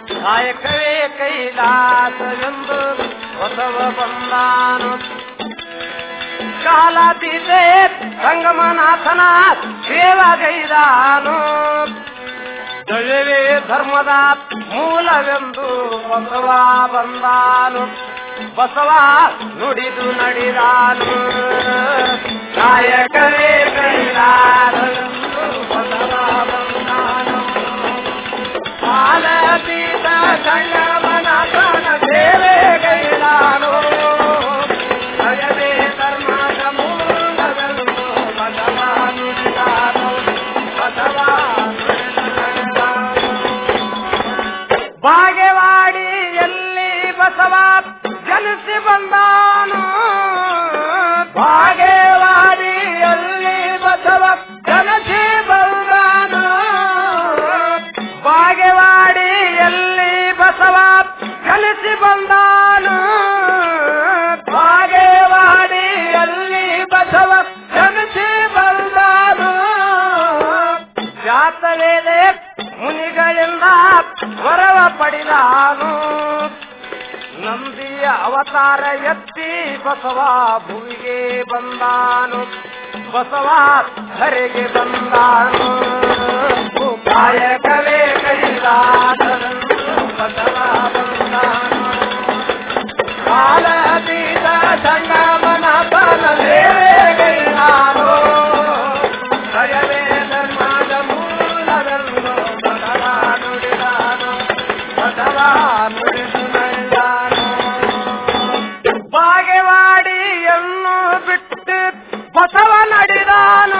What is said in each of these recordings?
ಕಾಯಕವೇ ಕೈಲಾಸವೆಂದು ಹೊಸವ ಬಂದಾನು ಕಾಲಾತೀತೆ ಸಂಗಮನಾಥನ ಸೇವಗೈದಾನು ದಯವೇ ಧರ್ಮದ ಮೂಲವೆಂದು ಬಸವ ಬಂದಾನು ಬಸವ ನುಡಿದು ನಡಿದಾನು ಕಾಯಕವೇ ಕೈಲಾಸವೆಂದು ಬಸವ ಬಂದಾನು ಕಾಲಾತೀತ ಸಂಗಮನಾಥನ ಸೇವೆಗೈದಾನು ದಯವೇ ಧರ್ಮದ ಮೂಲವೆಂದು ಬಸವ ನುಡಿದಾನು ಬಸವ ನುಡಿದು ನಡಿದಾನು ಭಾಗ್ಯವಾಡಿಯಲ್ಲಿ ಬಸವ ಜನಿಸಿ ಬಂದಾನು ಭಾಗ್ಯವಾಡಿಯಲ್ಲಿ ಬಸವ ಜನಿಸಿ ಬಂದಾನು ಭಾಗ್ಯವಾಡಿಯಲ್ಲಿ ಬಸವ ಜನಿಸಿ ಬಂದಾನು ಭಾಗ್ಯವಾಡಿಯಲ್ಲಿ ಬಸವ ಜನಿಸಿ ಬಂದಾನು ಜಾತವೇದೆ ಮುನಿಗಳಿಂದ ವರವ ಪಡೆದಾನು ನಂದಿಯ ಅವತಾರ ಎತ್ತಿ ಬಸವ ಭೂಮಿಗೆ ಬಂದಾನು ಬಸವ ಧರೆಗೆ ಬಂದಾನು ಕಾಯಕವೇ ಕೈಲಾಸವೆಂದು ಬಸವ ಬಂದಾನು ಕಾಲತೀತ ಸಂಗಮನ ತನ ಸೇವೆಗೈದಾನು ದಯವೇ ಧರ್ಮದ ಮೂಲವೆಂದು ಬಸವ ನುಡಿದಾನು ಬಸವ ನುಡಿದು ನಡೆದಾನು ಭಾಗ್ಯವಾಡಿಯನ್ನು ಬಿಟ್ಟು ಬಸವ ನಡೆದಾನು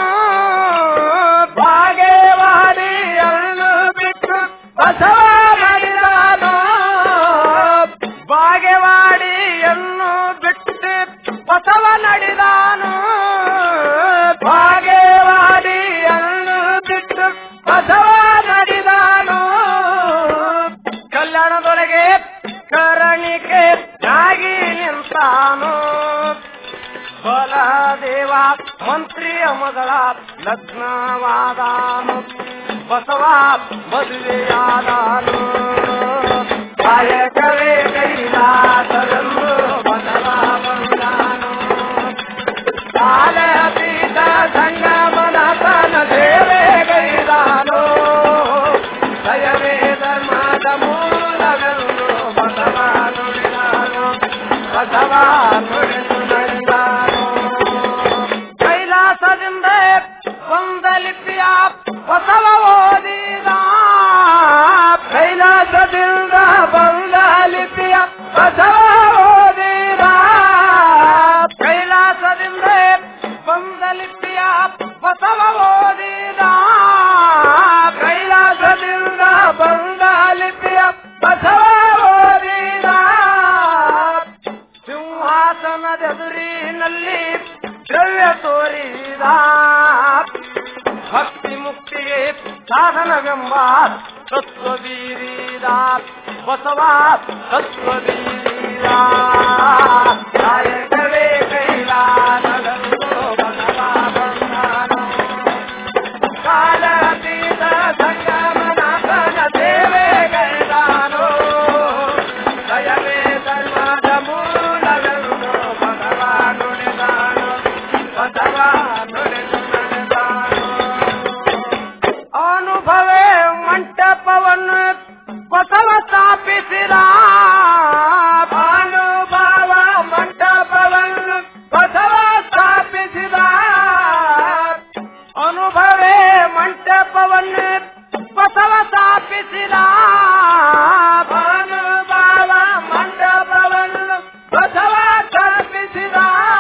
ಭಾಗ್ಯವಾಡಿಯನ್ನು ಬಿಟ್ಟು ಬಸವ ನಡೆದಾನು ಭಾಗ್ಯವಾಡಿಯನ್ನು ಬಿಟ್ಟು ಬಸವ ನಡೆದಾನು ಭಾಗ್ಯವಾಡಿಯನ್ನು ಬಿಟ್ಟು ಬಸವ ನಡೆದಾನು ಕಲ್ಯಾಣದೊಳಗೆ ಕರಣಿಕೆ ಆಗಿ ನಿಂತಾನು ಬಲದೇವ ಮಂತ್ರಿಯ ಮಗಳ ಲಗ್ನವಾದಾನು ಬಸವ ಮದುವೆಯಾದಾನು ಕಾಯಕವೇ ಕೈಲಾಸವೆಂದು ಬಸವ ಬಂದಾನು ಕಾಲತೀತ ಸಂಗಮನ ತನ ಸೇವೆಗೈದಾನು ದಯವೇ ಧರ್ಮದ ಮೂಲವೆಂದು ಬಸವ ನುಡಿದಾನು ಬಸವ ನುಡಿದು ನಡೆದಾನು ಕೈಲಾಸದಿಂದ ಒಂದ ಲಿಪಿಯ ಬಸವ ಓದಿದ ಕೈಲಾಸದಿಂದ ಬಂದ ಲಿಪಿಯ ಬಸವ ಓದಿದ ಕೈಲಾಸದಿಂದ ಬಂದ ಲಿಪಿಯ ಬಸವ ಓದಿದ ಕೈಲಾಸದಿಂದ ಬಂದ ಲಿಪಿಯ ಬಸವ ಓದಿದ ಸಿಂಹಾಸನದೆದುರಿನಲ್ಲಿ ದ್ರವ್ಯ ತೋರಿದ ಭಕ್ತಿ ಮುಕ್ತಿಗೆ ಸಾಧನವೆಂಬ ತತ್ವ ಬೀರಿದ ಬಸವ ತತ್ವ ಬೀರಿದ ಕಾಯಕವೇ ಕೈಲಾಸವೆಂದು ಬಸವ ಬಂದಾನು ಕಾಲಾತೀತ ಸಂಗಮನಾಥನ ಸೇವೆಗೈದಾನು ದಯವೇ ಧರ್ಮದ ಮೂಲವೆಂದು ಬಸವ ನುಡಿದಾನು ಬಸವ ನುಡಿದು ನಡೆದಾನು ಅನುಭವೇ ಮಂಟಪವನ್ನು ಬಸವ ಸ್ಥಾಪಿಸಿದ ಅನುಭವ ಮಂಟಪವನ್ನು ಬಸವ ಸ್ಥಾಪಿಸಿದ ಅನುಭವೇ ಮಂಟಪವನ್ನು ಬಸವ ಸ್ಥಾಪಿಸಿದ ಅನುಭವ ಮಂಟಪವನ್ನು ಬಸವ ಸ್ಥಾಪಿಸಿದ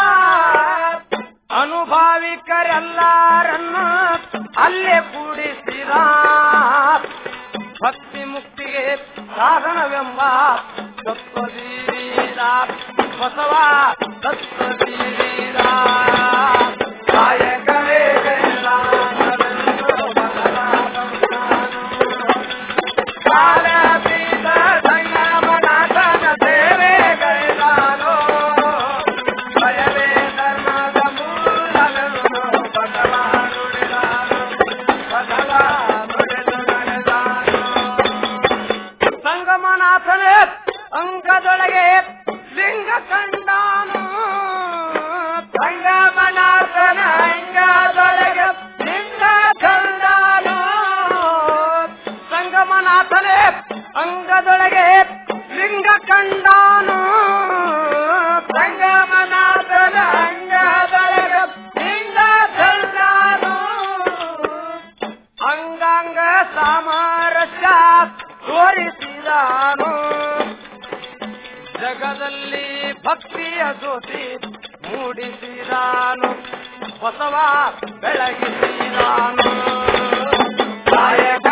ಅನುಭಾವಿಕರೆಲ್ಲರನ್ನು ಅಲ್ಲೇ ಕೂಡಿಸಿದ ಭಕ್ತಿ ಮುಕ್ತಿಗೆ ಸಾಧನವೆಂಬ ತತ್ವದೀರ ಬಸವ ತತ್ವದೀರ ಕಾಯಕವೇ ಕೈಲಾಸವೆಂದು ಬಸವ ಬಂದಾನು. ಕಾಲತೀತ ಸಂಗಮನಾಥನ ಸೇವೆಗೈದಾನು. ಭಯವೇ ಧರ್ಮದ ಮೂಲವೆಂದು ಬಸವ ನುಡಿದಾನು. ಬಸವ ನುಡಿದು ನಡೆದಾನು. ಸಂಗಮ ಅಂಗದೊಳಗೆ ಲಿಂಗ ಕಂಡಾನು ಸಂಗಮನಾಥನ ಅಂಗದೊಳಗೆ ಲಿಂಗ ಕಂಡಾನು ಅಂಗಾಂಗ ಸಾಮರಸ್ಯ ತೋರಿಸಿದಾನು ಜಗದಲ್ಲಿ ಭಕ್ತಿಯ ಜ್ಯೋತಿ ಮೂಡಿಸಿದಾನು ಬಸವ ಬೆಳಗಿಸಿದಾನು ಕಾಯಕ